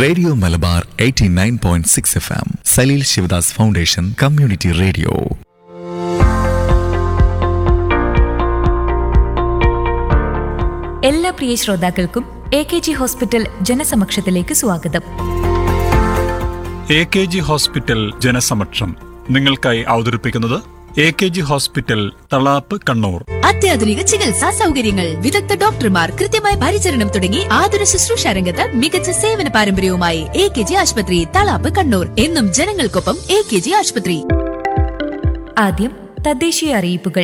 Radio Malabar 89.6 point six F M Saleel Sivadas foundation community radio എല്ലാ പ്രിയ ശ്രോതാക്കൾക്കും എ കെ ജി ഹോസ്പിറ്റൽ ജനസമക്ഷത്തിലേക്ക് സ്വാഗതം എ കെ ജി ഹോസ്പിറ്റൽ ജനസമക്ഷം നിങ്ങൾക്കായി അവതരിപ്പിക്കുന്നത് A K G hospital Thalap Kannur അത്യാധുനിക ചികിത്സാ സൗകര്യങ്ങൾ വിദഗ്ധ ഡോക്ടർമാർ കൃത്യമായ പരിചരണം തുടങ്ങി ആതുര ശുശ്രൂഷ രംഗത്ത് മികച്ച സേവന പാരമ്പര്യവുമായി എ കെ ജി ആശുപത്രി തളാപ്പ് കണ്ണൂർ എന്നും ജനങ്ങൾക്കൊപ്പം എ കെ ജി ആശുപത്രി ആദ്യം തദ്ദേശീയ അറിയിപ്പുകൾ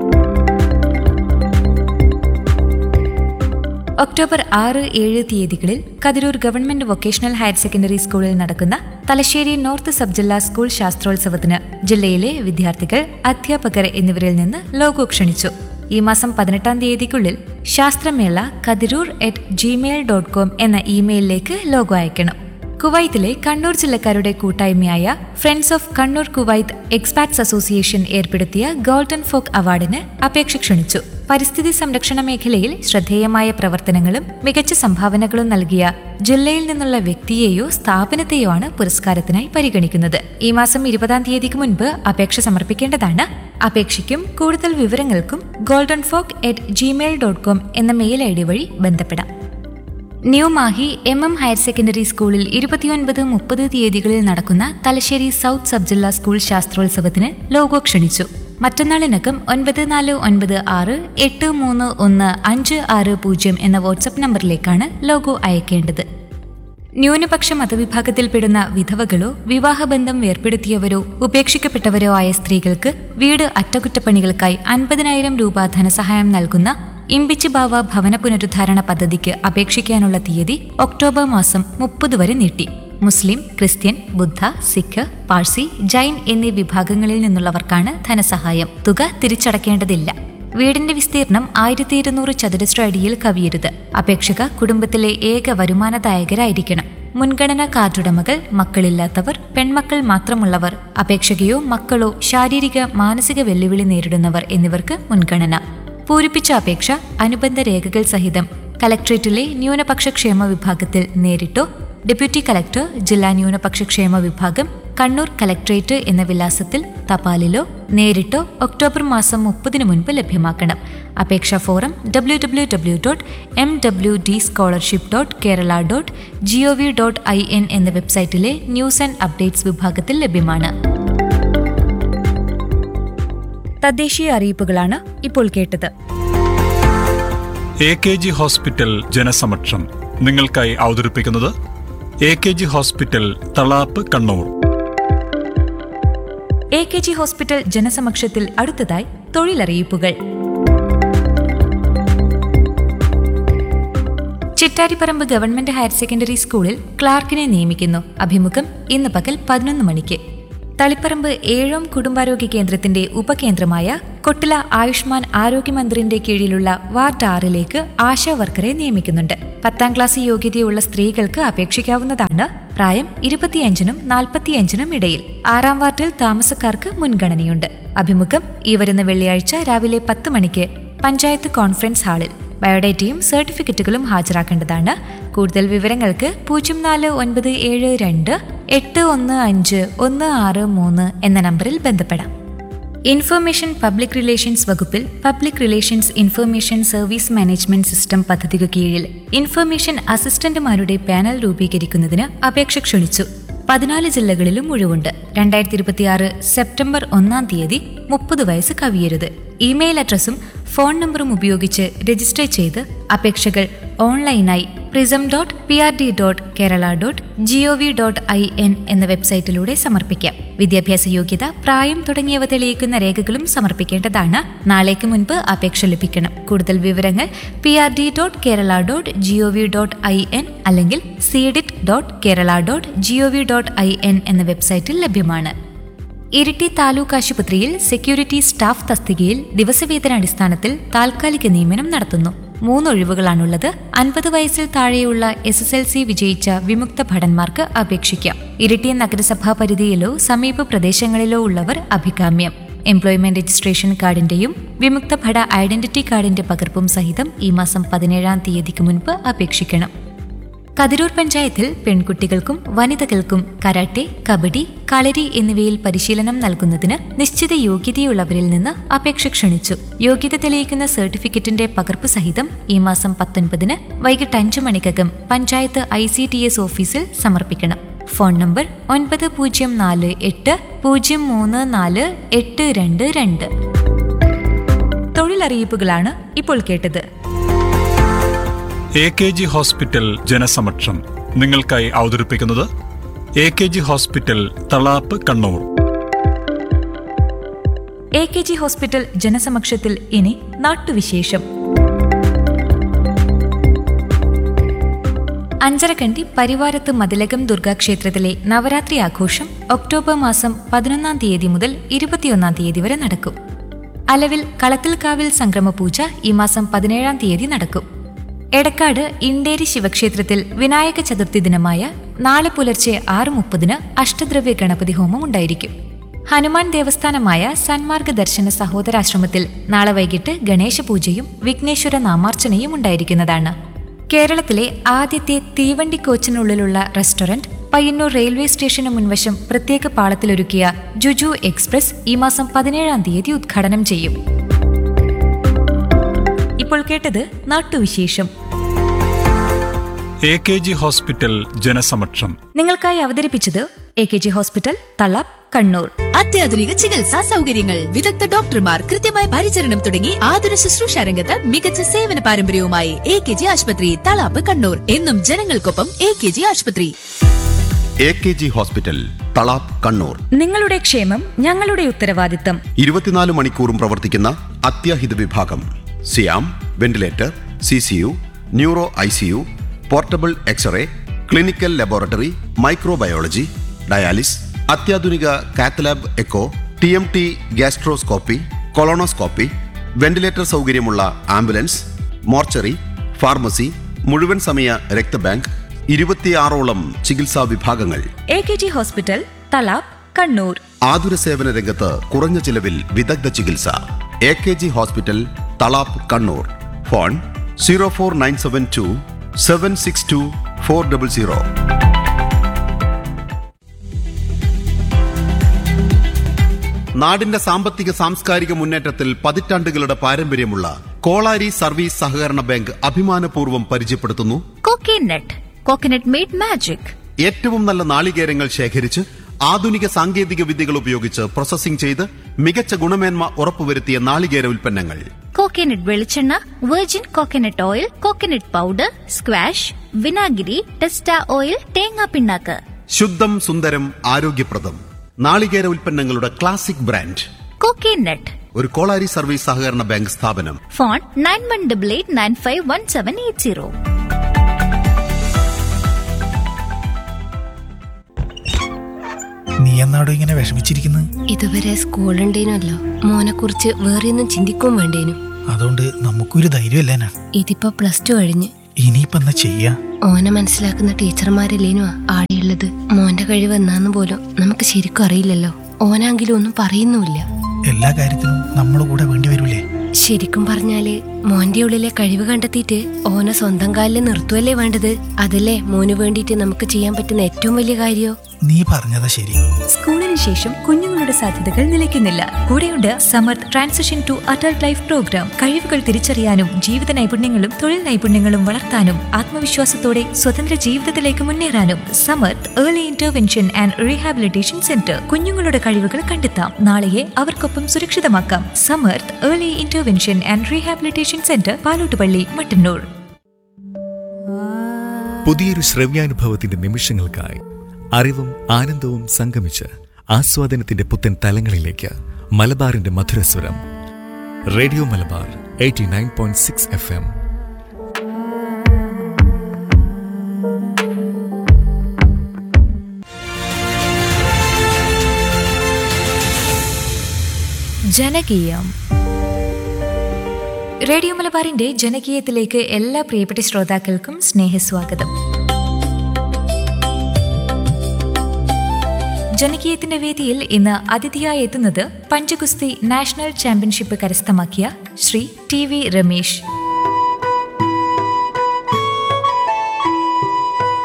ഒക്ടോബർ ആറ് ഏഴ് തീയതികളിൽ Kathirur government vocational higher secondary സ്കൂളിൽ നടക്കുന്ന തലശ്ശേരി നോർത്ത് സബ് ജില്ലാ സ്കൂൾ ശാസ്ത്രോത്സവത്തിന് ജില്ലയിലെ വിദ്യാർത്ഥികൾ അധ്യാപകർ എന്നിവരിൽ നിന്ന് ലോഗോ ക്ഷണിച്ചു ഈ മാസം പതിനെട്ടാം തീയതിക്കുള്ളിൽ Sasthramela Kathirur at Gmail dot com എന്ന ഇമെയിലിലേക്ക് ലോഗോ അയക്കണം കുവൈത്തിലെ കണ്ണൂർ ജില്ലക്കാരുടെ കൂട്ടായ്മയായ friends of Kannur Kuwait expats association ഏർപ്പെടുത്തിയ ഗോൾഡൻ ഫോക്ക് അവാർഡിന് അപേക്ഷ ക്ഷണിച്ചു പരിസ്ഥിതി സംരക്ഷണ മേഖലയിൽ ശ്രദ്ധേയമായ പ്രവർത്തനങ്ങളും മികച്ച സംഭാവനകളും നൽകിയ ജില്ലയിൽ നിന്നുള്ള വ്യക്തിയെയോ സ്ഥാപനത്തെയോ ആണ് പുരസ്കാരത്തിനായി പരിഗണിക്കുന്നത് ഈ മാസം ഇരുപതാം തീയതിക്ക് മുൻപ് അപേക്ഷ സമർപ്പിക്കേണ്ടതാണ് അപേക്ഷയ്ക്കും കൂടുതൽ വിവരങ്ങൾക്കും golden folk at Gmail dot com എന്ന മെയിൽ ഐ ഡി വഴി ബന്ധപ്പെടാം new Mahe M M higher secondary സ്കൂളിൽ ഇരുപത്തിയൊൻപത് മുപ്പത് തീയതികളിൽ നടക്കുന്ന തലശ്ശേരി സൗത്ത് സബ് ജില്ലാ സ്കൂൾ ശാസ്ത്രോത്സവത്തിന് ലോഗോ ക്ഷണിച്ചു മറ്റന്നാളിനകം ഒൻപത് നാല് ഒൻപത് ആറ് എട്ട് മൂന്ന് ഒന്ന് അഞ്ച് ആറ് പൂജ്യം എന്ന വാട്സപ്പ് നമ്പറിലേക്കാണ് ലോഗോ അയക്കേണ്ടത് ന്യൂനപക്ഷ മതവിഭാഗത്തിൽപ്പെടുന്ന വിധവകളോ വിവാഹബന്ധം വേർപ്പെടുത്തിയവരോ ഉപേക്ഷിക്കപ്പെട്ടവരോ ആയ സ്ത്രീകൾക്ക് വീട് അറ്റകുറ്റപ്പണികൾക്കായി അൻപതിനായിരം രൂപ ധനസഹായം നൽകുന്ന ഇമ്പിച്ച് ബാവ ഭവന പുനരുദ്ധാരണ പദ്ധതിക്ക് അപേക്ഷിക്കാനുള്ള തീയതി ഒക്ടോബർ മാസം മുപ്പത് വരെ നീട്ടി മുസ്ലിം ക്രിസ്ത്യൻ ബുദ്ധ സിഖ് പാഴ്സി ജൈൻ എന്നീ വിഭാഗങ്ങളിൽ നിന്നുള്ളവർക്കാണ് ധനസഹായം തുക തിരിച്ചടക്കേണ്ടതില്ല വീടിന്റെ വിസ്തീർണം ആയിരത്തി ഇരുന്നൂറ് ചതുരശ്ര അടിയിൽ കവിയരുത് അപേക്ഷക കുടുംബത്തിലെ ഏക വരുമാനദായകരായിരിക്കണം മുൻഗണന കാർഡുടമകൾ മക്കളില്ലാത്തവർ പെൺമക്കൾ മാത്രമുള്ളവർ അപേക്ഷകയോ മക്കളോ ശാരീരിക മാനസിക വെല്ലുവിളി നേരിടുന്നവർ എന്നിവർക്ക് മുൻഗണന പൂരിപ്പിച്ച അപേക്ഷ അനുബന്ധ രേഖകൾ സഹിതം കലക്ട്രേറ്റിലെ ന്യൂനപക്ഷ ക്ഷേമ വിഭാഗത്തിൽ നേരിട്ടോ ഡെപ്യൂട്ടി കലക്ടർ ജില്ലാ ന്യൂനപക്ഷ ക്ഷേമ വിഭാഗം കണ്ണൂർ കലക്ട്രേറ്റ് എന്ന വിലാസത്തിൽ തപാലിലോ നേരിട്ടോ ഒക്ടോബർ മാസം മുപ്പതിനു മുൻപ് ലഭ്യമാക്കണം അപേക്ഷാ form W W W dot M W D scholarship dot Kerala dot G O V dot I N എന്ന വെബ്സൈറ്റിലെ ന്യൂസ് ആൻഡ് അപ്ഡേറ്റ്സ് വിഭാഗത്തിൽ ലഭ്യമാണ് തദ്ദേശീയ അറിയിപ്പുകളാണ് ഇപ്പോൾ കേട്ടത് എ കെ ജി ഹോസ്പിറ്റൽ ജനസമക്ഷം നിങ്ങൾക്കായി അവതരിപ്പിക്കുന്നത് A K G hospital Thalap Kannur A K G hospital ജനസമക്ഷത്തിൽ അടുത്തതായി തൊഴിലറിയിപ്പുകൾ ചിറ്റാരിപ്പറമ്പ് ഗവൺമെന്റ് ഹയർ സെക്കൻഡറി സ്കൂളിൽ ക്ലാർക്കിനെ നിയമിക്കുന്നു അഭിമുഖം ഇന്ന് പകൽ പതിനൊന്ന് മണിക്ക് തളിപ്പറമ്പ് ഏഴോം കുടുംബാരോഗ്യ കേന്ദ്രത്തിന്റെ ഉപകേന്ദ്രമായ കൊട്ടില ആയുഷ്മാൻ ആരോഗ്യമന്ത്രിന്റെ കീഴിലുള്ള വാർഡ് ആറിലേക്ക് ആശാ വർക്കറെ നിയമിക്കുന്നുണ്ട് പത്താം ക്ലാസ് യോഗ്യതയുള്ള സ്ത്രീകൾക്ക് അപേക്ഷിക്കാവുന്നതാണ് പ്രായം ഇരുപത്തിയഞ്ചിനും നാൽപ്പത്തിയഞ്ചിനും ഇടയിൽ ആറാം വാർഡിൽ താമസക്കാർക്ക് മുൻഗണനയുണ്ട് അഭിമുഖം ഈ വരുന്ന വെള്ളിയാഴ്ച രാവിലെ പത്ത് മണിക്ക് പഞ്ചായത്ത് കോൺഫറൻസ് ഹാളിൽ ബയോഡേറ്റയും സർട്ടിഫിക്കറ്റുകളും ഹാജരാക്കേണ്ടതാണ് കൂടുതൽ വിവരങ്ങൾക്ക് പൂജ്യം നാല് ഒൻപത് ഏഴ് രണ്ട് എട്ട് ഒന്ന് അഞ്ച് ഒന്ന് ആറ് മൂന്ന് എന്ന നമ്പറിൽ ബന്ധപ്പെടാം ഇൻഫർമേഷൻ പബ്ലിക് റിലേഷൻസ് വകുപ്പിൽ public relations information service management system പദ്ധതിക്ക് കീഴിൽ ഇൻഫർമേഷൻ അസിസ്റ്റന്റുമാരുടെ പാനൽ രൂപീകരിക്കുന്നതിന് അപേക്ഷ ക്ഷണിച്ചു പതിനാല് ജില്ലകളിലും ഒഴിവുണ്ട് രണ്ടായിരത്തി ഇരുപത്തിയാറ് സെപ്റ്റംബർ ഒന്നാം തീയതി മുപ്പത് വയസ്സ് കവിയരുത് ഇമെയിൽ അഡ്രസ്സും ഫോൺ നമ്പറും ഉപയോഗിച്ച് രജിസ്റ്റർ ചെയ്ത് അപേക്ഷകൾ ഓൺലൈനായി prism dot P R D dot Kerala dot G O V dot I N എന്ന വെബ്സൈറ്റിലൂടെ സമർപ്പിക്കാം വിദ്യാഭ്യാസ യോഗ്യത പ്രായം തുടങ്ങിയവ തെളിയിക്കുന്ന രേഖകളും സമർപ്പിക്കേണ്ടതാണ് നാളേക്ക് മുൻപ് അപേക്ഷ ലഭിക്കണം കൂടുതൽ വിവരങ്ങൾ P R D dot Kerala dot G O V dot I N അല്ലെങ്കിൽ CDIT dot Kerala dot G O V dot I N എന്ന വെബ്സൈറ്റിൽ ലഭ്യമാണ് ഇരിട്ടി താലൂക്ക് ആശുപത്രിയിൽ സെക്യൂരിറ്റി സ്റ്റാഫ് തസ്തികയിൽ ദിവസവേതനാടിസ്ഥാനത്തിൽ താൽക്കാലിക നിയമനം നടത്തുന്നു മൂന്ന് ഒഴിവുകളാണുള്ളത് അൻപത് വയസ്സിൽ താഴെയുള്ള എസ് എസ് എൽ സി വിജയിച്ച വിമുക്ത ഭടന്മാർക്ക് അപേക്ഷിക്കാം ഇരിട്ടി നഗരസഭാ പരിധിയിലോ സമീപ പ്രദേശങ്ങളിലോ ഉള്ളവർ അഭികാമ്യം എംപ്ലോയ്മെന്റ് രജിസ്ട്രേഷൻ കാർഡിന്റെയും വിമുക്ത ഭട ഐഡന്റിറ്റി കാർഡിന്റെ പകർപ്പും സഹിതം ഈ മാസം പതിനേഴാം തീയതിക്ക് മുൻപ് അപേക്ഷിക്കണം കതിരൂർ പഞ്ചായത്തിൽ പെൺകുട്ടികൾക്കും വനിതകൾക്കും കരാട്ടെ കബഡി കളരി എന്നിവയിൽ പരിശീലനം നൽകുന്നതിന് നിശ്ചിത യോഗ്യതയുള്ളവരിൽ നിന്ന് അപേക്ഷ ക്ഷണിച്ചു യോഗ്യത തെളിയിക്കുന്ന സർട്ടിഫിക്കറ്റിന്റെ പകർപ്പ് സഹിതം ഈ മാസം പത്തൊൻപതിന് വൈകിട്ട് അഞ്ചു മണിക്കകം panchayat I C D S ഓഫീസിൽ സമർപ്പിക്കണം ഫോൺ നമ്പർ ഒൻപത് പൂജ്യം നാല് എട്ട് പൂജ്യം മൂന്ന് നാല് എട്ട് രണ്ട് രണ്ട് തൊഴിലറിയിപ്പുകളാണ് ഇപ്പോൾ കേട്ടത് എ കെ ജി ഹോസ്പിറ്റൽ ജനസമക്ഷം നിങ്ങൾക്കായി അവതരിപ്പിക്കുന്നത് A K G hospital Thalap Kannur A K G hospital ജനസമക്ഷത്തിൽ ഇനി നാട്ടുവിശേഷം അഞ്ചരക്കണ്ടി പരിവാരത്ത് മതിലകം ദുർഗാക്ഷേത്രത്തിലെ നവരാത്രി ആഘോഷം ഒക്ടോബർ മാസം പതിനൊന്നാം തീയതി മുതൽ ഇരുപത്തിയൊന്നാം തീയതി വരെ നടക്കും അലവിൽ കളത്തിൽക്കാവിൽ സംക്രമപൂജ ഈ മാസം പതിനേഴാം തീയതി നടക്കും എടക്കാട് ഇണ്ടേരി ശിവക്ഷേത്രത്തിൽ വിനായക ചതുർത്ഥി ദിനമായ നാളെ പുലർച്ചെ ആറ് മുപ്പതിന് അഷ്ടദ്രവ്യ ഗണപതി ഹോമം ഉണ്ടായിരിക്കും ഹനുമാൻ ദേവസ്ഥാനമായ സന്മാർഗ ദർശന സഹോദരാശ്രമത്തിൽ നാളെ വൈകിട്ട് ഗണേശ പൂജയും വിഘ്നേശ്വര നാമാർച്ചനയും ഉണ്ടായിരിക്കുന്നതാണ് കേരളത്തിലെ ആദ്യത്തെ തീവണ്ടി കോച്ചിനുള്ളിലുള്ള റെസ്റ്റോറന്റ് പയ്യന്നൂർ റെയിൽവേ സ്റ്റേഷന് മുൻവശം പ്രത്യേക പാളത്തിലൊരുക്കിയ ജുജു എക്സ്പ്രസ് ഈ മാസം പതിനേഴാം തീയതി ഉദ്ഘാടനം ചെയ്യും ഇപ്പോൾ കേട്ടത് നാട്ടുവിശേഷം എ കെ ജി ഹോസ്പിറ്റൽ ജനസമക്ഷം നിങ്ങൾക്കായി അവതരിപ്പിച്ചത് A K G hospital Thalap Kannur അത്യാധുനിക ചികിത്സാ സൗകര്യങ്ങൾ വിദഗ്ധ ഡോക്ടർമാർ കൃത്യമായ പരിചരണം തുടങ്ങി ആതുര ശുശ്രൂഷ രംഗത്ത് മികച്ച സേവന പാരമ്പര്യവുമായി എ കെ ജി ആശുപത്രി തളാപ്പ് കണ്ണൂർ എന്നും ജനങ്ങൾക്കൊപ്പം എ കെ ജി ആശുപത്രി A K G hospital Thalap Kannur നിങ്ങളുടെ ക്ഷേമം ഞങ്ങളുടെ ഉത്തരവാദിത്തം ഇരുപത്തിനാല് മണിക്കൂറും പ്രവർത്തിക്കുന്ന അത്യാഹിത വിഭാഗം സിയാം ventilator C C U neuro I C U portable x-ray clinical laboratory microbiology dialysis അത്യാധുനിക cath lab echo T M T gastroscopy colonoscopy ventilator സൗകര്യമുള്ള ആംബുലൻസ് മോർച്ചറി ഫാർമസി മുഴുവൻ സമയ രക്തബാങ്ക് ഇരുപത്തിയാറോളം ചികിത്സാ വിഭാഗങ്ങൾ A K G hospital Thalap Kannur ആതുര സേവന രംഗത്ത് കുറഞ്ഞ ചിലവിൽ വിദഗ്ധ ചികിത്സ A K G hospital Thalap Kannur phone zero four nine seven two seven six two four double zero നാടിന്റെ സാമ്പത്തിക സാംസ്കാരിക മുന്നേറ്റത്തിൽ പതിറ്റാണ്ടുകളുടെ പാരമ്പര്യമുള്ള കോളാരി സർവീസ് സഹകരണ ബാങ്ക് അഭിമാനപൂർവ്വം പരിചയപ്പെടുത്തുന്നു കോക്കനട്ട് കോക്കനട്ട് മെയ്ഡ് മാജിക് ഏറ്റവും നല്ല നാളികേരങ്ങൾ ശേഖരിച്ച് ആധുനിക സാങ്കേതിക വിദ്യകൾ ഉപയോഗിച്ച് പ്രോസസ്സിംഗ് ചെയ്ത് മികച്ച ഗുണമേന്മ ഉറപ്പുവരുത്തിയ നാളികേര ഉൽപ്പന്നങ്ങൾ കോക്കനട്ട് വെളിച്ചെണ്ണ virgin coconut oil coconut powder squash വിനാഗിരി ടെസ്റ്റ ഓയിൽ തേങ്ങാ പിണ്ണാക്ക് ശുദ്ധം സുന്ദരം ആരോഗ്യപ്രദം നാളികേര ഉൽപ്പന്നങ്ങളുടെ ക്ലാസിക് ബ്രാൻഡ് കോക്കനട്ട് ഒരു കോളാരി സർവീസ് സഹകരണ ബാങ്ക് സ്ഥാപനം phone nine one double eight nine five one seven eight zero നീ എന്നാടോ ഇങ്ങനെ വിഷമിച്ചിരിക്കുന്നത് ഇതുവരെ സ്കൂളുണ്ടേനല്ലോ മോനെ കുറിച്ച് വേറെ ഒന്നും ചിന്തിക്കും വേണ്ടേനു അതുകൊണ്ട് നമുക്കൊരു ധൈര്യമല്ലേനാ ഇതിപ്പോ പ്ലസ് ടു കഴിഞ്ഞ് ഇനിയിപ്പോ എന്നാ ചെയ്യാ ഓനെ മനസ്സിലാക്കുന്ന ടീച്ചർമാരല്ലേനു ആടെയുള്ളത് മോന്റെ കഴിവ് എന്നാന്ന് പോലും നമുക്ക് ശരിക്കും അറിയില്ലല്ലോ ഓനാങ്കിലും ഒന്നും പറയുന്നുമില്ല എല്ലാ കാര്യത്തിനും നമ്മുടെ കൂടെ വേണ്ടി വരൂലേ ശരിക്കും പറഞ്ഞാല് മോന്റെ ഉള്ളിലെ കഴിവ് കണ്ടെത്തിയിട്ട് ഓനെ സ്വന്തം കാലിൽ നിർത്തുവല്ലേ വേണ്ടത് അതല്ലേ മോന് വേണ്ടിയിട്ട് നമുക്ക് ചെയ്യാൻ പറ്റുന്ന ഏറ്റവും വലിയ കാര്യോ നീ പറഞ്ഞതാ ശരി സ്കൂളിന് ശേഷം കുഞ്ഞുങ്ങളുടെ സാധ്യതകൾ നിലയ്ക്കുന്നില്ല കൂടെയുണ്ട് Samarth transition to adult life programme കഴിവുകൾ തിരിച്ചറിയാനും ജീവിത നൈപുണ്യങ്ങളും തൊഴിൽ നൈപുണ്യങ്ങളും വളർത്താനും ആത്മവിശ്വാസത്തോടെ സ്വതന്ത്ര ജീവിതത്തിലേക്ക് മുന്നേറാനും Samarth early intervention and rehabilitation centre കുഞ്ഞുങ്ങളുടെ കഴിവുകൾ കണ്ടെത്താം നാളെയെ അവർക്കൊപ്പം സുരക്ഷിതമാക്കാം Samarth early intervention and rehabilitation centre Palottupally Mattannur പുതിയൊരു ശ്രവ്യാനുഭവത്തിന്റെ നിമിഷങ്ങൾക്കായി അറിവും ആനന്ദവും സംഗമിച്ച് ആസ്വാദനത്തിന്റെ പുത്തൻ തലങ്ങളിലേക്ക് മലബാറിന്റെ മധുരസ്വരം radio Malabar eighty nine point six F M ജനകീയം റേഡിയോ മലബാറിന്റെ ജനകീയത്തിലേക്ക് എല്ലാ പ്രിയപ്പെട്ട ശ്രോതാക്കൾക്കും സ്നേഹസ്വാഗതം ജനകീയത്തിന്റെ വേദിയിൽ ഇന്ന് അതിഥിയായി എത്തുന്നത് പഞ്ചഗുസ്തി നാഷണൽ ചാമ്പ്യൻഷിപ്പ് കരസ്ഥമാക്കിയ ശ്രീ ടി വി രമേശ്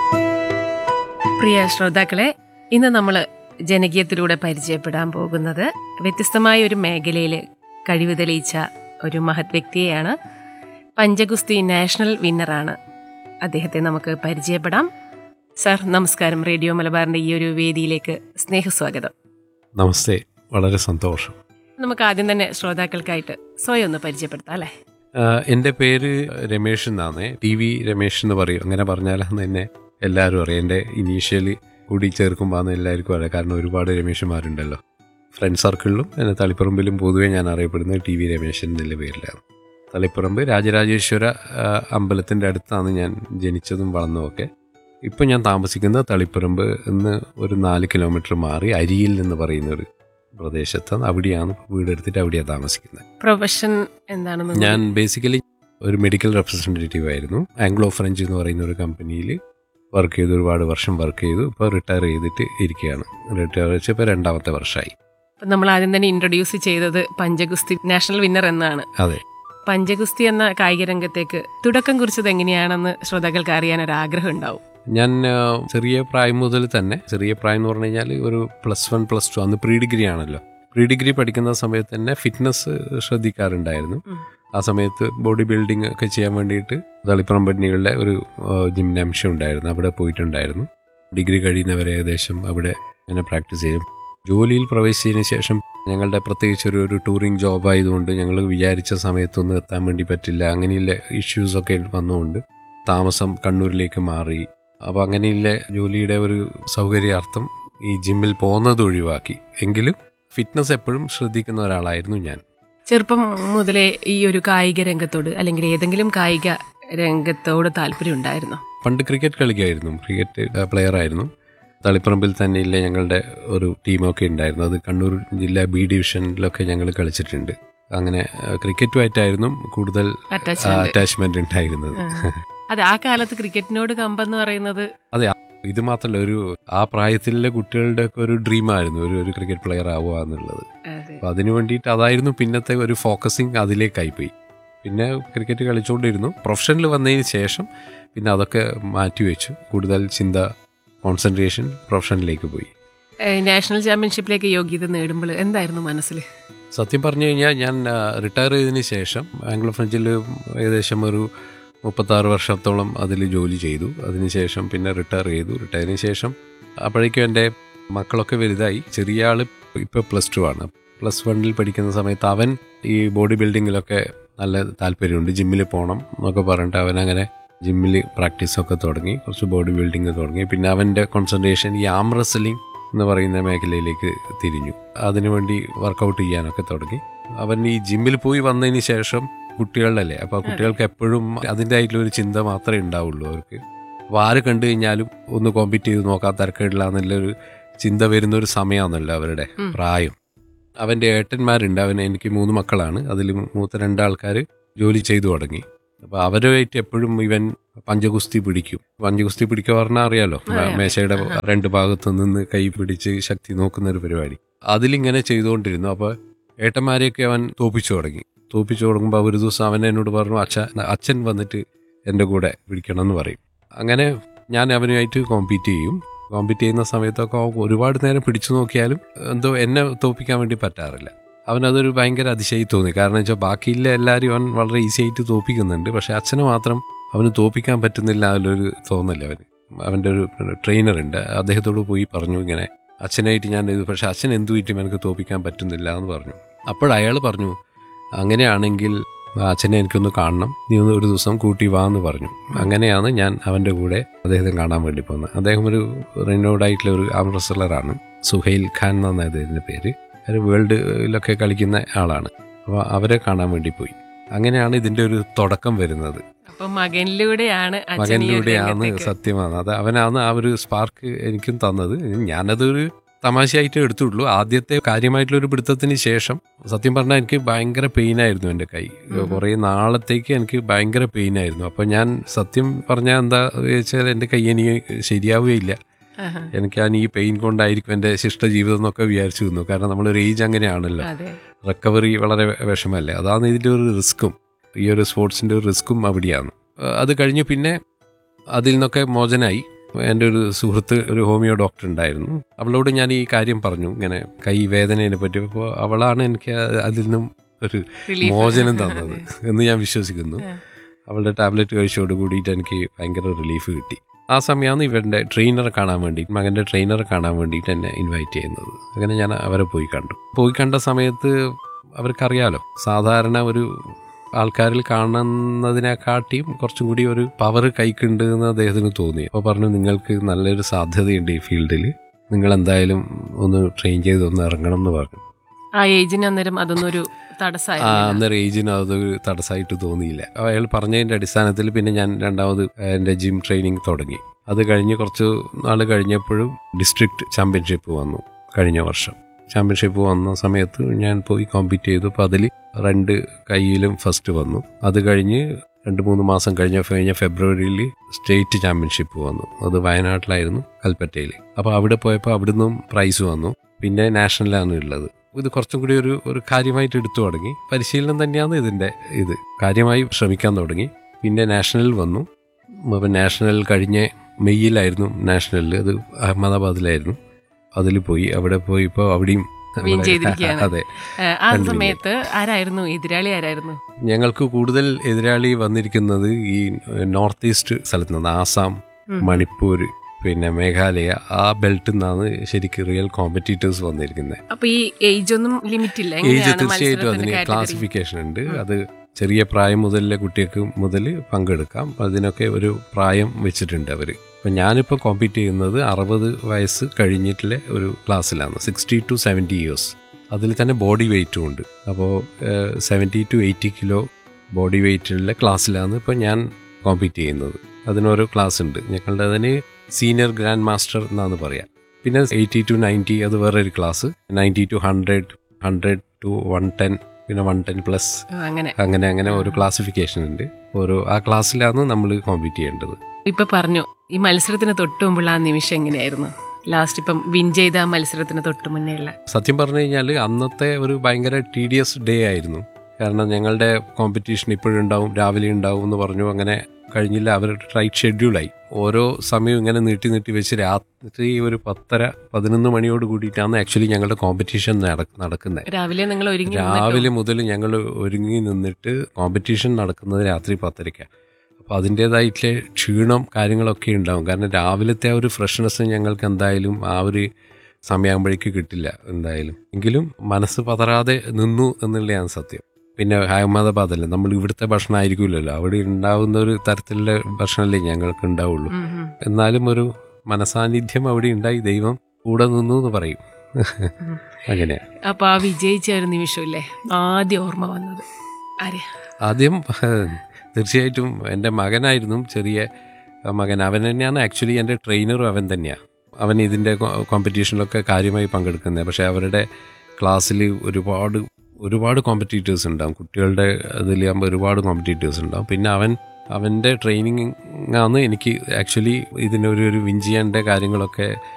പ്രിയ ശ്രോതാക്കളെ ഇന്ന് നമ്മൾ ജനകീയത്തിലൂടെ പരിചയപ്പെടാൻ പോകുന്നത് വ്യത്യസ്തമായ ഒരു മേഖലയിൽ കഴിവ് തെളിയിച്ച ഒരു മഹത് വ്യക്തിയെയാണ് പഞ്ചഗുസ്തി നാഷണൽ വിന്നറാണ് അദ്ദേഹത്തെ നമുക്ക് പരിചയപ്പെടാം സർ നമസ്കാരം റേഡിയോ മലബാറിന്റെ ഈ ഒരു വേദിയിലേക്ക് സ്നേഹസ്വാഗതം നമസ്തേ വളരെ സന്തോഷം നമുക്ക് ആദ്യം തന്നെ ശ്രോതാക്കൾക്കായിട്ട് സ്വയം ഒന്ന് പരിചയപ്പെടുത്താം അല്ലേ ആഹ് എൻ്റെ പേര് രമേഷ് എന്നാണ് ടി വി രമേഷ് എന്ന് പറയും അങ്ങനെ പറഞ്ഞാലാണ് എന്നെ എല്ലാവരും അറിയാം എൻ്റെ ഇനീഷ്യലി കൂടി ചേർക്കുമ്പോൾ എല്ലാവർക്കും അറിയാം കാരണം ഒരുപാട് രമേഷുമാരുണ്ടല്ലോ ഫ്രണ്ട് സർക്കിളിലും എന്നെ തളിപ്പറമ്പിലും പൊതുവെ ഞാൻ അറിയപ്പെടുന്നത് ടി വി രമേശൻ എന്നുള്ള പേരിലാണ് തളിപ്പറമ്പ് രാജരാജേശ്വര ആഹ് അമ്പലത്തിൻ്റെ അടുത്താണ് ഞാൻ ജനിച്ചതും വളർന്നതുമൊക്കെ ഇപ്പം ഞാൻ താമസിക്കുന്നത് തളിപ്പറമ്പ് എന്ന് ഒരു നാല് കിലോമീറ്റർ മാറി അരിയിൽ എന്ന് പറയുന്ന ഒരു പ്രദേശത്താണ് അവിടെയാണ് വീടെടുത്തിട്ട് അവിടെയാണ് താമസിക്കുന്നത് പ്രൊഫഷൻ എന്താണെന്ന് ഞാൻ ബേസിക്കലി ഒരു മെഡിക്കൽ റെപ്രസെൻറ്റേറ്റീവ് ആയിരുന്നു ആംഗ്ലോ ഫ്രഞ്ച് എന്ന് പറയുന്ന ഒരു കമ്പനിയിൽ വർക്ക് ചെയ്തു ഒരുപാട് വർഷം വർക്ക് ചെയ്തു ഇപ്പോൾ റിട്ടയർ ചെയ്തിട്ട് ഇരിക്കുകയാണ് റിട്ടയർ വെച്ച് ഇപ്പോൾ രണ്ടാമത്തെ വർഷമായി ഇപ്പം നമ്മൾ ആദ്യം തന്നെ ഇൻട്രൊഡ്യൂസ് ചെയ്തത് പഞ്ചഗുസ്തി നാഷണൽ വിന്നർ എന്നാണ് അതെ പഞ്ചഗുസ്തി എന്ന കായിക രംഗത്തേക്ക് തുടക്കം കുറിച്ചത് എങ്ങനെയാണെന്ന് ശ്രോതാക്കൾക്ക് അറിയാൻ ഒരു ആഗ്രഹം ഉണ്ടാവും ഞാൻ ആ, ചെറിയ പ്രായം മുതൽ തന്നെ ചെറിയ പ്രായം എന്ന് പറഞ്ഞു കഴിഞ്ഞാൽ ഒരു പ്ലസ് വൺ പ്ലസ് ടു അന്ന് പ്രീ ഡിഗ്രി ആണല്ലോ പ്രീ ഡിഗ്രി പഠിക്കുന്ന സമയത്ത് തന്നെ ഫിറ്റ്നസ് ശ്രദ്ധിക്കാറുണ്ടായിരുന്നു ഉം. ആ സമയത്ത് ബോഡി ബിൽഡിംഗ് ഒക്കെ ചെയ്യാൻ വേണ്ടിയിട്ട് തളിപ്പുറം പട്ടിണികളുടെ ഒരു ജിംനാംഷ്യം ഉണ്ടായിരുന്നു അവിടെ പോയിട്ടുണ്ടായിരുന്നു ഡിഗ്രി കഴിയുന്നവരെ ഏകദേശം അവിടെ അങ്ങനെ പ്രാക്ടീസ് ചെയ്യും ജോലിയിൽ പ്രവേശിച്ചതിന് ശേഷം ഞങ്ങളുടെ പ്രത്യേകിച്ച് ഒരു ഒരു ടൂറിംഗ് ജോബ് ആയതുകൊണ്ട് ഞങ്ങൾ വിചാരിച്ച സമയത്തൊന്നും എത്താൻ വേണ്ടി പറ്റില്ല അങ്ങനെയുള്ള ഇഷ്യൂസൊക്കെ വന്നുകൊണ്ട് താമസം കണ്ണൂരിലേക്ക് മാറി അപ്പോൾ അങ്ങനെയുള്ള ജോലിയുടെ ഒരു സൗകര്യാർത്ഥം ഈ ജിമ്മിൽ പോകുന്നത് ഒഴിവാക്കി എങ്കിലും ഫിറ്റ്നസ് എപ്പോഴും ശ്രദ്ധിക്കുന്ന ഒരാളായിരുന്നു ഞാൻ ചെറുപ്പം മുതലേ ഈ ഒരു കായിക രംഗത്തോട് അല്ലെങ്കിൽ ഏതെങ്കിലും കായിക രംഗത്തോട് താല്പര്യം ഉണ്ടായിരുന്നോ പണ്ട് ക്രിക്കറ്റ് കളിക്കായിരുന്നു ക്രിക്കറ്റ് പ്ലെയർ ആയിരുന്നു തളിപ്പറമ്പിൽ തന്നെയില്ലേ ഞങ്ങളുടെ ഒരു ടീമൊക്കെ ഉണ്ടായിരുന്നു അത് കണ്ണൂർ ജില്ലാ ബി ഡിവിഷനിലൊക്കെ ഞങ്ങൾ കളിച്ചിട്ടുണ്ട് അങ്ങനെ ആ, ക്രിക്കറ്റുമായിട്ടായിരുന്നു കൂടുതൽ Attachment. അറ്റാച്ച്മെന്റ് ഉണ്ടായിരുന്നത് അതെ ആ കാലത്ത് ക്രിക്കറ്റിനോട് കമ്പെന്ന് പറയുന്നത് അതെ ഇത് മാത്രമല്ല ഒരു ആ പ്രായത്തിലെ കുട്ടികളുടെ ഒക്കെ ഒരു ഡ്രീമായിരുന്നു ഒരു ഒരു ക്രിക്കറ്റ് പ്ലെയർ ആവുക എന്നുള്ളത് അതെ അപ്പോൾ അതിനു വേണ്ടിയിട്ട് അതായിരുന്നു പിന്നത്തെ ഒരു ഫോക്കസിങ് അതിലേക്കായി പോയി പിന്നെ ക്രിക്കറ്റ് കളിച്ചുകൊണ്ടിരുന്നു പ്രൊഫഷനിൽ വന്നതിന് ശേഷം പിന്നെ അതൊക്കെ മാറ്റിവെച്ചു കൂടുതൽ ചിന്ത കോൺസെൻട്രേഷൻ പ്രൊഫഷനിലേക്ക് പോയി ഏഹ് നാഷണൽ ചാമ്പ്യൻഷിപ്പിലേക്ക് യോഗ്യത നേടുമ്പോൾ എന്തായിരുന്നു മനസ്സിൽ സത്യം പറഞ്ഞു കഴിഞ്ഞാൽ ഞാൻ റിട്ടയർ ചെയ്തതിന് ശേഷം ആംഗ്ലോ ഫ്രഞ്ചിൽ ഏകദേശം ഒരു മുപ്പത്താറ് വർഷത്തോളം അതിൽ ജോലി ചെയ്തു അതിനുശേഷം പിന്നെ റിട്ടയർ ചെയ്തു റിട്ടയറിന് ശേഷം അപ്പോഴേക്കും എൻ്റെ മക്കളൊക്കെ വലുതായി ചെറിയ ആൾ ഇപ്പോൾ പ്ലസ് ടു ആണ് പ്ലസ് വണ്ണിൽ പഠിക്കുന്ന സമയത്ത് അവൻ ഈ ബോഡി ബിൽഡിങ്ങിലൊക്കെ നല്ല താല്പര്യമുണ്ട് ജിമ്മിൽ പോകണം എന്നൊക്കെ പറഞ്ഞിട്ട് അവൻ അങ്ങനെ ജിമ്മിൽ പ്രാക്ടീസൊക്കെ തുടങ്ങി കുറച്ച് ബോഡി ബിൽഡിംഗ് തുടങ്ങി പിന്നെ അവൻ്റെ കോൺസെൻട്രേഷൻ ഈ ആം റെസ്ലിംഗ് എന്ന് പറയുന്ന മേഖലയിലേക്ക് തിരിഞ്ഞു അതിനുവേണ്ടി വർക്കൗട്ട് ചെയ്യാനൊക്കെ തുടങ്ങി അവൻ ഈ ജിമ്മിൽ പോയി വന്നതിന് ശേഷം കുട്ടികളിലല്ലേ അപ്പോൾ കുട്ടികൾക്ക് എപ്പോഴും അതിൻ്റെ ആയിട്ടുള്ള ഒരു ചിന്ത മാത്രമേ ഉണ്ടാവുള്ളൂ അവർക്ക് അപ്പോൾ ആര് കണ്ടു കഴിഞ്ഞാലും ഒന്ന് കോമ്പീറ്റ് ചെയ്ത് നോക്കാൻ തരക്കേടില്ല എന്നുള്ളൊരു ചിന്ത വരുന്ന ഒരു സമയമാണല്ലോ അവരുടെ ഉം. പ്രായം അവൻ്റെ ഏട്ടന്മാരുണ്ട് അവൻ എനിക്ക് മൂന്ന് മക്കളാണ് അതിൽ മൂത്ത രണ്ടാൾക്കാർ ജോലി ചെയ്തു തുടങ്ങി അപ്പോൾ അവരുമായിട്ട് എപ്പോഴും ഇവൻ പഞ്ചഗുസ്തി പിടിക്കും പഞ്ചഗുസ്തി പിടിക്കുക പറഞ്ഞാൽ അറിയാലോ അറിയാം. മേശയുടെ രണ്ട് ഭാഗത്തു നിന്ന് കൈ പിടിച്ച് ശക്തി നോക്കുന്ന ഒരു പരിപാടി അതിലിങ്ങനെ ചെയ്തുകൊണ്ടിരുന്നു അപ്പോൾ ഏട്ടന്മാരെയൊക്കെ അവൻ തോപ്പിച്ചു തുടങ്ങി തോപ്പിച്ചു തുടങ്ങുമ്പോൾ ഒരു ദിവസം അവൻ എന്നോട് പറഞ്ഞു അച്ഛ അച്ഛൻ വന്നിട്ട് എൻ്റെ കൂടെ പിടിക്കണം എന്ന് പറയും അങ്ങനെ ഞാൻ അവനുമായിട്ട് കോമ്പീറ്റ് ചെയ്യും കോമ്പീറ്റ് ചെയ്യുന്ന സമയത്തൊക്കെ അവൻ ഒരുപാട് നേരം പിടിച്ചു നോക്കിയാലും എന്തോ എന്നെ തോപ്പിക്കാൻ വേണ്ടി പറ്റാറില്ല അവനതൊരു ഭയങ്കര അതിശയി തോന്നി കാരണം വെച്ചാൽ ബാക്കിയുള്ള എല്ലാവരും അവൻ വളരെ ഈസി ആയിട്ട് തോപ്പിക്കുന്നുണ്ട് പക്ഷെ അച്ഛനെ മാത്രം അവന് തോപ്പിക്കാൻ പറ്റുന്നില്ല അതിലൊരു തോന്നല് അവന് അവൻ്റെ ഒരു ട്രെയിനർ ഉണ്ട് അദ്ദേഹത്തോട് പോയി പറഞ്ഞു ഇങ്ങനെ അച്ഛനായിട്ട് ഞാൻ ഇത് പക്ഷെ അച്ഛൻ എന്തു പറ്റും എനിക്ക് തോപ്പിക്കാൻ പറ്റുന്നില്ല എന്ന് പറഞ്ഞു അപ്പോൾ അയാൾ പറഞ്ഞു അങ്ങനെയാണെങ്കിൽ അച്ഛനെ എനിക്കൊന്ന് കാണണം നീ ഒന്ന് ഒരു ദിവസം കൂട്ടി വാ എന്ന് പറഞ്ഞു അങ്ങനെയാണ് ഞാൻ അവൻ്റെ കൂടെ അദ്ദേഹത്തെ കാണാൻ വേണ്ടി പോകുന്നത് അദ്ദേഹം ഒരു റിനോഡ് ആയിട്ടുള്ള ഒരു ആം റെസ്ലറാണ് സുഹൈൽ ഖാൻ എന്നാണ് അദ്ദേഹത്തിൻ്റെ പേര് ഒരു വേൾഡിലൊക്കെ കളിക്കുന്ന ആളാണ് അപ്പോൾ അവരെ കാണാൻ വേണ്ടി പോയി അങ്ങനെയാണ് ഇതിൻ്റെ ഒരു തുടക്കം വരുന്നത് അപ്പൊ മകനിലൂടെയാണ് അച്ഛൻ ഈ ഒരു മകനിലൂടെയാണ് രംഗത്തേക്ക് സത്യമാണ് അത് അവനാണ് ആ ഒരു സ്പാർക്ക് എനിക്കും തന്നത് ഞാനതൊരു തമാശയായിട്ട് എടുത്തുള്ളൂ ആദ്യത്തെ കാര്യമായിട്ടുള്ള ഒരു പിടുത്തത്തിന് ശേഷം സത്യം പറഞ്ഞാൽ എനിക്ക് ഭയങ്കര പെയിനായിരുന്നു എൻ്റെ കൈ ഉം. കുറേ നാളത്തേക്ക് എനിക്ക് ഭയങ്കര പെയിനായിരുന്നു അപ്പോൾ ഞാൻ സത്യം പറഞ്ഞാൽ എന്താ വെച്ചാൽ എൻ്റെ കൈ എനിക്ക് ശരിയാവുകയില്ല ആഹാ. എനിക്ക് ഞാൻ ഈ പെയിൻ കൊണ്ടായിരിക്കും എൻ്റെ ശിഷ്ട ജീവിതം എന്നൊക്കെ വിചാരിച്ചു നിന്നു കാരണം നമ്മളൊരു ഏജ് അങ്ങനെയാണല്ലോ അതെ റിക്കവറി വളരെ വിഷമല്ലേ അതാണ് ഇതിൻ്റെ ഒരു റിസ്ക്കും ഈ ഒരു സ്പോർട്സിൻ്റെ ഒരു റിസ്ക്കും അവിടെയാണ് ആ, അത് കഴിഞ്ഞ് പിന്നെ അതിൽ നിന്നൊക്കെ മോചനായി എൻ്റെ ഒരു സുഹൃത്ത് ഒരു ഹോമിയോ ഡോക്ടർ ഉണ്ടായിരുന്നു അവളോട് ഞാൻ ഈ കാര്യം പറഞ്ഞു ഇങ്ങനെ കൈ വേദനയെ പറ്റി അപ്പോൾ അവളാണ് എനിക്ക് അതിൽ നിന്നും ഒരു Relief. മോചനം തന്നത് എന്ന് ഞാൻ വിശ്വസിക്കുന്നു അവളുടെ ടാബ്ലറ്റ് കഴിച്ചോട് കൂടിയിട്ട് എനിക്ക് ഭയങ്കര റിലീഫ് കിട്ടി ആ സമയമാണ് ഇവരുടെ ട്രെയിനറെ കാണാൻ വേണ്ടി മകൻ്റെ ട്രെയിനറെ കാണാൻ വേണ്ടിയിട്ട് എന്നെ ഇൻവൈറ്റ് ചെയ്യുന്നത് അങ്ങനെ ഞാൻ അവരെ പോയി കണ്ടു പോയി കണ്ട സമയത്ത് അവർക്കറിയാലോ സാധാരണ ഒരു ആൾക്കാരിൽ കാണുന്നതിനെക്കാട്ടിയും കുറച്ചും കൂടി ഒരു പവർ കൈക്കുണ്ട് എന്ന് അദ്ദേഹത്തിന് തോന്നി അപ്പോൾ പറഞ്ഞു നിങ്ങൾക്ക് നല്ലൊരു സാധ്യതയുണ്ട് ഈ ഫീൽഡിൽ നിങ്ങൾ എന്തായാലും ഒന്ന് ട്രെയിൻ ചെയ്ത് ഒന്ന് ഇറങ്ങണം എന്ന് പറഞ്ഞു ആ ഏജിന് അന്നേരം അതൊന്നും ഒരു ആ തടസ്സമായിരുന്നു അന്നേരം ഏജിന് അതൊരു തടസ്സമായിട്ട് തോന്നിയില്ല അപ്പോൾ അയാൾ പറഞ്ഞതിൻ്റെ അടിസ്ഥാനത്തിൽ പിന്നെ ഞാൻ രണ്ടാമത് എൻ്റെ ജിം ട്രെയിനിങ് തുടങ്ങി അത് കഴിഞ്ഞ് കുറച്ച് നാൾ കഴിഞ്ഞപ്പോഴും ഡിസ്ട്രിക്ട് ചാമ്പ്യൻഷിപ്പ് വന്നു കഴിഞ്ഞ വർഷം ചാമ്പ്യൻഷിപ്പ് വന്ന സമയത്ത് ഞാൻ പോയി കോമ്പീറ്റ് ചെയ്തു അപ്പോൾ അതിൽ രണ്ട് കയ്യിലും ഫസ്റ്റ് വന്നു അത് കഴിഞ്ഞ് രണ്ട് മൂന്ന് മാസം കഴിഞ്ഞ കഴിഞ്ഞ ഫെബ്രുവരിയിൽ സ്റ്റേറ്റ് ചാമ്പ്യൻഷിപ്പ് വന്നു അത് വയനാട്ടിലായിരുന്നു കൽപ്പറ്റയിൽ അപ്പോൾ അവിടെ പോയപ്പോൾ അവിടുന്നും പ്രൈസ് വന്നു പിന്നെ നാഷണലാണ് ഉള്ളത് ഇത് കുറച്ചും കൂടി ഒരു ഒരു കാര്യമായിട്ട് എടുത്തു തുടങ്ങി പരിശീലനം തന്നെയാണ് ഇതിൻ്റെ ഇത് കാര്യമായി ശ്രമിക്കാൻ തുടങ്ങി പിന്നെ നാഷണൽ വന്നു അപ്പോൾ നാഷണൽ കഴിഞ്ഞ മെയ്യിലായിരുന്നു നാഷണലിൽ അത് അഹമ്മദാബാദിലായിരുന്നു അതിൽ പോയി അവിടെ പോയി ഇപ്പോൾ അവിടെയും വിൻ നമ്മുടെ- ചെയ്തിരിക്കുകയാണ് അതെ ഏ, ആ കണ്ടില്ലേ? സമയത്ത് ആരായിരുന്നു എതിരാളി ആരായിരുന്നു ഞങ്ങൾക്ക് കൂടുതൽ എതിരാളി വന്നിരിക്കുന്നത് ഈ നോർത്ത് ഈസ്റ്റ് സ്ഥലത്ത് നിന്ന് ആസാം ഉം. മണിപ്പൂർ പിന്നെ മേഘാലയ ആ ബെൽറ്റിൽ നിന്നാണ് ശരിക്കും റിയൽ കോമ്പറ്റീറ്റേഴ്സ് വന്നിരിക്കുന്നത് അപ്പൊ ഈ ഏജ് ഒന്നും ലിമിറ്റ് ഇല്ല ഏജ് എങ്ങനെയാണ് തീർച്ചയായിട്ടും മത്സരത്തിന്റെ അതിന് category? ക്ലാസിഫിക്കേഷൻ ഉണ്ട് അത് ചെറിയ പ്രായം മുതലുള്ള കുട്ടികൾക്ക് മുതൽ പങ്കെടുക്കാം അതിനൊക്കെ ഒരു പ്രായം വെച്ചിട്ടുണ്ട് അവർ അപ്പം ഞാനിപ്പോൾ കോമ്പീറ്റ് ചെയ്യുന്നത് അറുപത് വയസ്സ് കഴിഞ്ഞിട്ടുള്ള ഒരു ക്ലാസ്സിലാണ് സിക്സ്റ്റി ടു സെവൻറ്റി ഇയേഴ്സ് അതിൽ തന്നെ ബോഡി വെയ്റ്റും ഉണ്ട് അപ്പോൾ seventy two eighty kilo body വെയ്റ്റുള്ള ക്ലാസ്സിലാണ് ഇപ്പോൾ ഞാൻ കോമ്പീറ്റ് ചെയ്യുന്നത് അതിനോരോ ക്ലാസ് ഉണ്ട് ഞങ്ങളുടെ അതിന് സീനിയർ ഗ്രാൻഡ് മാസ്റ്റർ എന്നാണ് പറയാം പിന്നെ എയ്റ്റി ടു നയൻറ്റി അത് വേറൊരു class ninety two hundred hundred two one ten പിന്നെ വൺ ടെൻ പ്ലസ് ആ, അങ്ങനെ അങ്ങനെ അങ്ങനെ ഒരു ക്ലാസിഫിക്കേഷൻ ഉണ്ട് ഓരോ ആ ക്ലാസ്സിലാണ് നമ്മൾ കോമ്പീറ്റ് ചെയ്യേണ്ടത് ഇപ്പൊ പറഞ്ഞു ഈ മത്സരത്തിന് തൊട്ട് മുമ്പുള്ള ആ നിമിഷം എങ്ങനെയായിരുന്നു ലാസ്റ്റ് ഇപ്പം വിൻ ചെയ്ത ആ മത്സരത്തിന് തൊട്ട് മുന്നേ ഉള്ള സത്യം പറഞ്ഞു കഴിഞ്ഞാൽ അന്നത്തെ ഒരു ഭയങ്കര ടീഡിയസ് ഡേ ആയിരുന്നു കാരണം ഞങ്ങളുടെ കോമ്പറ്റീഷൻ ഇപ്പോഴും ഉണ്ടാവും രാവിലെ ഉണ്ടാവും എന്ന് പറഞ്ഞു അങ്ങനെ കഴിഞ്ഞില്ല അവരുടെ ടൈറ്റ് ഷെഡ്യൂളായി ഓരോ സമയവും ഇങ്ങനെ നീട്ടി നീട്ടി വെച്ച് രാത്രി ഒരു പത്തര പതിനൊന്ന് മണിയോട് കൂടിയിട്ടാണ് ആക്ച്വലി ഞങ്ങളുടെ കോമ്പറ്റീഷൻ നടക്കുന്നത് രാവിലെ നിങ്ങൾ ഒരുങ്ങി രാവിലെ മുതൽ ഞങ്ങൾ ഒരുങ്ങി നിന്നിട്ട് കോമ്പറ്റീഷൻ നടക്കുന്നത് രാത്രി പത്തരയ്ക്കാണ് അപ്പോൾ അതിൻ്റേതായിട്ടുള്ള ക്ഷീണം കാര്യങ്ങളൊക്കെ ഉണ്ടാവും കാരണം രാവിലത്തെ ആ ഒരു ഫ്രഷ്നെസ് ഞങ്ങൾക്ക് എന്തായാലും ആ ഒരു സമയമാകുമ്പോഴേക്ക് കിട്ടില്ല എന്തായാലും എങ്കിലും മനസ്സ് പതറാതെ നിന്നു എന്നുള്ളതാണ് സത്യം പിന്നെ അഹമ്മദാബാദല്ലേ നമ്മൾ ഇവിടുത്തെ ഭക്ഷണം ആയിരിക്കില്ലല്ലോ അവിടെ ഉണ്ടാവുന്ന ഒരു തരത്തിലുള്ള ഭക്ഷണമല്ലേ ഞങ്ങൾക്ക് ഉണ്ടാവുള്ളൂ ഉം, ഉം. എന്നാലും ഒരു മനസാന്നിധ്യം അവിടെ ഉണ്ടായി ദൈവം കൂടെ നിന്നു എന്ന് പറയും അങ്ങനെയാ അപ്പൊ ആ വിജയിച്ച ഒരു നിമിഷമില്ലേ ആദ്യം ഓർമ്മ വന്നത് ആരെയാ ആദ്യം തീർച്ചയായിട്ടും എൻ്റെ മകനായിരുന്നു ചെറിയ മകൻ അവൻ തന്നെയാണ് ആക്ച്വലി എൻ്റെ ട്രെയിനറും അവൻ തന്നെയാണ് അവൻ ഇതിൻ്റെ കോമ്പറ്റീഷനിലൊക്കെ കാര്യമായി പങ്കെടുക്കുന്നത് പക്ഷേ അവരുടെ ക്ലാസ്സിൽ ഒരുപാട് ഒരുപാട് കോമ്പറ്റീറ്റേഴ്സ് ഉണ്ടാവും കുട്ടികളുടെ അതിലാകുമ്പോൾ ഒരുപാട് കോമ്പറ്റീറ്റേഴ്സ് ഉണ്ടാവും പിന്നെ അവൻ അവൻ്റെ ട്രെയിനിങ് ആണ് എനിക്ക് ആക്ച്വലി ഇതിനൊരു ഒരു വിൻ ചെയ്യേണ്ട കാര്യങ്ങളൊക്കെ